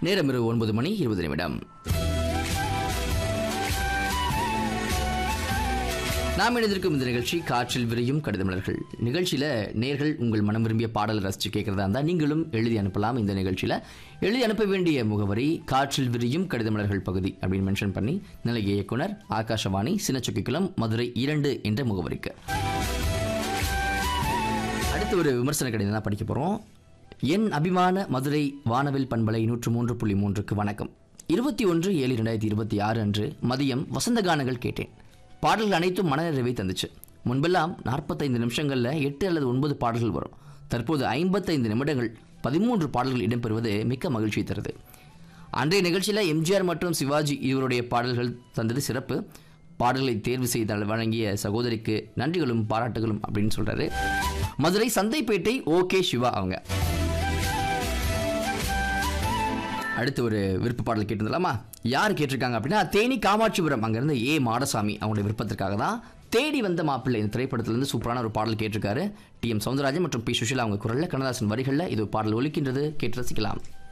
நேரம் இரவு ஒன்பது மணி இருபது நிமிடம் நாம் இணைந்திருக்கும் இந்த நிகழ்ச்சி காற்றில் விரியும் கடிதமலர்கள் நிகழ்ச்சியில் நேர்கள் உங்கள் மனம் விரும்பிய பாடல் ரசித்து கேட்கறதா இருந்தால் நீங்களும் எழுதி அனுப்பலாம் இந்த நிகழ்ச்சியில் எழுதி அனுப்ப வேண்டிய முகவரி காற்றில் விரியும் கடிதமலர்கள் பகுதி அப்படின்னு மென்ஷன் பண்ணி நிலைய இயக்குனர் ஆகாஷவாணி சின்னச்சுக்கிக்குளம் மதுரை இரண்டு என்ற முகவரிக்கு அடுத்து ஒரு விமர்சன கடிதம் தான் படிக்க போகிறோம் என் அபிமான மதுரை வானவில் பண்பலை நூற்று மூன்று புள்ளி மூன்றுக்கு வணக்கம் இருபத்தி ஒன்று ஏழு ரெண்டாயிரத்தி இருபத்தி ஆறு அன்று மதியம் வசந்த கானங்கள் கேட்டேன் பாடல்கள் அனைத்தும் மனநிறைவை தந்துச்சு முன்பெல்லாம் நாற்பத்தைந்து நிமிஷங்களில் எட்டு அல்லது ஒன்பது பாடல்கள் வரும் தற்போது ஐம்பத்தைந்து நிமிடங்கள் பதிமூன்று பாடல்கள் இடம்பெறுவது மிக்க மகிழ்ச்சி தருது அன்றைய நிகழ்ச்சியில் எம்ஜிஆர் மற்றும் சிவாஜி இருவருடைய பாடல்கள் தந்தது சிறப்பு பாடல்களை தேர்வு செய்து வழங்கிய சகோதரிக்கு நன்றிகளும் பாராட்டுகளும் அப்படின்னு சொல்றாரு மதுரை சந்தைப்பேட்டை ஓகே சிவா அவங்க அடுத்து ஒரு விருப்ப பாடல் கேட்டிருந்தலாமா யார் கேட்டிருக்காங்க அப்படின்னா தேனி காமாட்சிபுரம் அங்கேருந்து ஏ மாடசாமி அவங்களுடைய விருப்பத்திற்காக தான் தேடி வந்த மாப்பிள்ளை இந்த திரைப்படத்திலிருந்து சூப்பரான ஒரு பாடல் கேட்டிருக்காரு டி எம் சவுந்தரராஜன் மற்றும் பி சுஷிலா அவங்க குரலில் கண்ணதாசன் வரிகளில் இது ஒரு பாடல் ஒலிக்கின்றது கேட்டு ரசிக்கலாம்